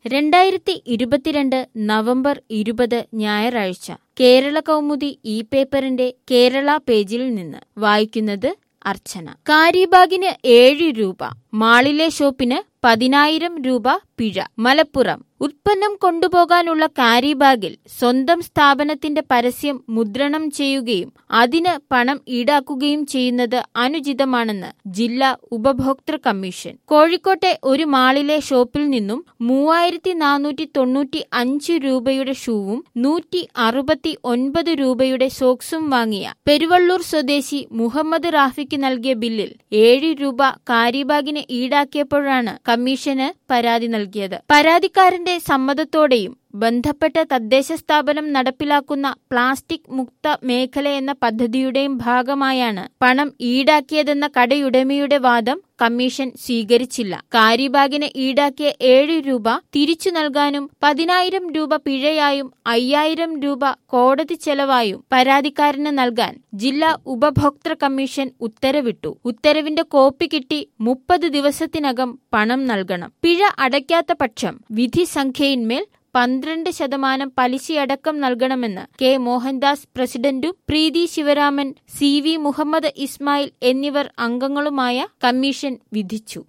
രണ്ടായിരത്തി ഇരുപത്തിരണ്ട് നവംബർ ഇരുപത് ഞായറാഴ്ച കേരള കൗമുദി ഈ പേപ്പറിന്റെ കേരള പേജിൽ നിന്ന് വായിക്കുന്നത് അർച്ചന കാരിബാഗിന് ഏഴ് രൂപ മാളിലെ ഷോപ്പിന് പതിനായിരം രൂപ പിഴ മലപ്പുറം ഉത്പന്നം കൊണ്ടുപോകാനുള്ള കാരിബാഗിൽ സ്വന്തം സ്ഥാപനത്തിന്റെ പരസ്യം മുദ്രണം ചെയ്യുകയും അതിന് പണം ഈടാക്കുകയും ചെയ്യുന്നത് അനുചിതമാണെന്ന് ജില്ലാ ഉപഭോക്തൃ കമ്മീഷൻ കോഴിക്കോട്ടെ ഒരു മാളിലെ ഷോപ്പിൽ നിന്നും മൂവായിരത്തി നാനൂറ്റി തൊണ്ണൂറ്റി അഞ്ച് രൂപയുടെ ഷൂവും നൂറ്റി അറുപത്തി ഒൻപത് രൂപയുടെ സോക്സും വാങ്ങിയ പെരുവള്ളൂർ സ്വദേശി മുഹമ്മദ് റാഫിക്ക് നൽകിയ ബില്ലിൽ ഏഴ് രൂപ കാരിബാഗിന് ഈടാക്കിയപ്പോഴാണ് കമ്മീഷന് പരാതി നൽകിയത് പരാതിക്കാരന്റെ സമ്മതത്തോടെയും ബന്ധപ്പെട്ട തദ്ദേശ സ്ഥാപനം നടപ്പിലാക്കുന്ന പ്ലാസ്റ്റിക് മുക്ത മേഖല എന്ന പദ്ധതിയുടെയും ഭാഗമായാണ് പണം ഈടാക്കിയതെന്ന കടയുടമയുടെ വാദം കമ്മീഷൻ സ്വീകരിച്ചില്ല കാരിബാഗിന് ഈടാക്കിയ ഏഴ് രൂപ തിരിച്ചു നൽകാനും പതിനായിരം രൂപ പിഴയായും അയ്യായിരം രൂപ കോടതി ചെലവായും പരാതിക്കാരന് നൽകാൻ ജില്ലാ ഉപഭോക്തൃ കമ്മീഷൻ ഉത്തരവിട്ടു ഉത്തരവിന്റെ കോപ്പി കിട്ടി മുപ്പത് ദിവസത്തിനകം പണം നൽകണം പിഴ അടയ്ക്കാത്ത പക്ഷം വിധി സംഖ്യയിന്മേൽ പന്ത്രണ്ട് ശതമാനം പലിശയടക്കം നൽകണമെന്ന് കെ മോഹൻദാസ് പ്രസിഡന്റും പ്രീതി ശിവരാമൻ സി വി മുഹമ്മദ് ഇസ്മായിൽ എന്നിവർ അംഗങ്ങളുമായ കമ്മീഷൻ വിധിച്ചു